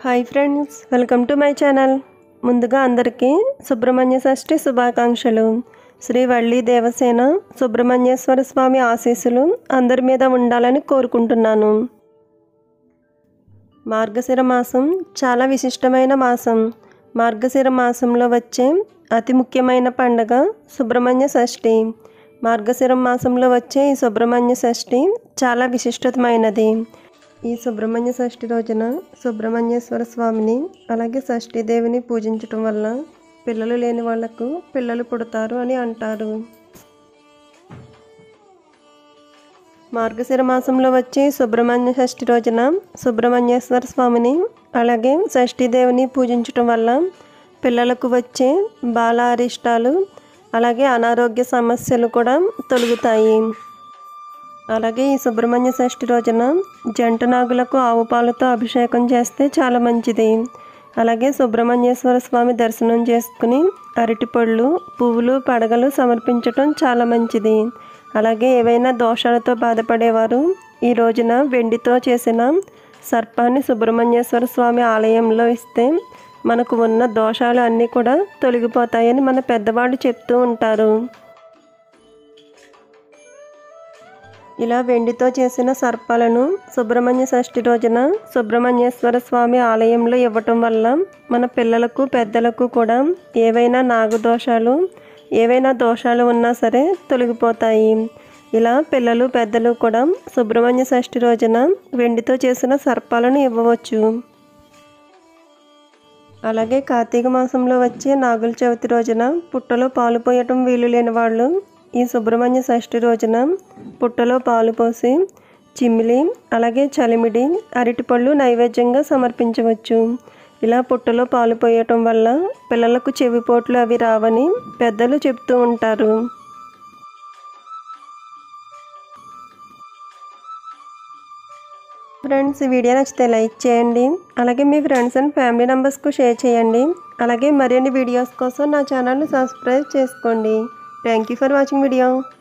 hi friends welcome to my channel ముందుగా అందరికీ సుబ్రహ్మణ్య షష్ఠి శుభాకాంక్షలు శ్రీ వల్లి దేవసేన సుబ్రహ్మణ్యేశ్వర స్వామి ఆశీస్సులు అందరి మీద ఉండాలని కోరుకుంటున్నాను మార్గశిర మాసం చాలా విశిష్టమైన మాసం మార్గశిర మాసంలో వచ్చే అతి ముఖ్యమైన పండగ సుబ్రహ్మణ్య షష్ఠి మార్గశిర మాసంలో వచ్చే ఈ సుబ్రహ్మణ్య షష్ఠి చాలా విశిష్టమైనది ఈ సుబ్రహ్మణ్య షష్ఠి రోజున సుబ్రహ్మణ్యేశ్వర స్వామిని అలాగే షష్ఠి దేవిని పూజించటం వల్ల పిల్లలు లేని వాళ్లకు పిల్లలు పుడతారు అని అంటారు మార్గశిర మాసంలో వచ్చే సుబ్రహ్మణ్య షష్ఠి రోజున సుబ్రహ్మణ్యేశ్వర స్వామిని అలాగే షష్ఠీదేవిని పూజించటం వల్ల పిల్లలకు వచ్చే బాల అరిష్టాలు అలాగే అనారోగ్య సమస్యలు కూడా తొలగుతాయి అలాగే ఈ సుబ్రహ్మణ్య షష్ఠి రోజున జంట నాగులకు ఆవు పాలతో అభిషేకం చేస్తే చాలా మంచిది అలాగే సుబ్రహ్మణ్యేశ్వర స్వామి దర్శనం చేసుకుని అరటిపళ్ళు పువ్వులు పడగలు సమర్పించటం చాలా మంచిది అలాగే ఏవైనా దోషాలతో బాధపడేవారు ఈ రోజున వెండితో చేసిన సర్పాన్ని సుబ్రహ్మణ్యేశ్వర స్వామి ఆలయంలో ఇస్తే మనకు ఉన్న దోషాలు అన్నీ కూడా తొలగిపోతాయని మన పెద్దవాళ్ళు చెప్తూ ఉంటారు ఇలా వెండితో చేసిన సర్పాలను సుబ్రహ్మణ్య షష్ఠి రోజున సుబ్రహ్మణ్యేశ్వర స్వామి ఆలయంలో ఇవ్వటం వల్ల మన పిల్లలకు పెద్దలకు కూడా ఏవైనా నాగదోషాలు ఏవైనా దోషాలు ఉన్నా సరే తొలగిపోతాయి ఇలా పిల్లలు పెద్దలు కూడా సుబ్రహ్మణ్య షష్ఠి రోజున వెండితో చేసిన సర్పాలను ఇవ్వవచ్చు అలాగే కార్తీక మాసంలో వచ్చే నాగుల చవితి రోజున పుట్టలో పాలు పోయటం వీలు లేని వాళ్ళు ఈ సుబ్రహ్మణ్య షష్ఠి రోజున పుట్టలో పాలు పోసి చిమ్మిలి అలాగే చలిమిడి అరటిపళ్ళు నైవేద్యంగా సమర్పించవచ్చు ఇలా పుట్టలో పాలు పోయటం వల్ల పిల్లలకు చెవిపోట్లు అవి రావని పెద్దలు చెప్తూ ఉంటారు ఫ్రెండ్స్ ఈ వీడియో నచ్చితే లైక్ చేయండి అలాగే మీ ఫ్రెండ్స్ అండ్ ఫ్యామిలీ మెంబర్స్కు షేర్ చేయండి అలాగే మరిన్ని వీడియోస్ కోసం నా ఛానల్ని సబ్స్క్రైబ్ చేసుకోండి thank you for watching video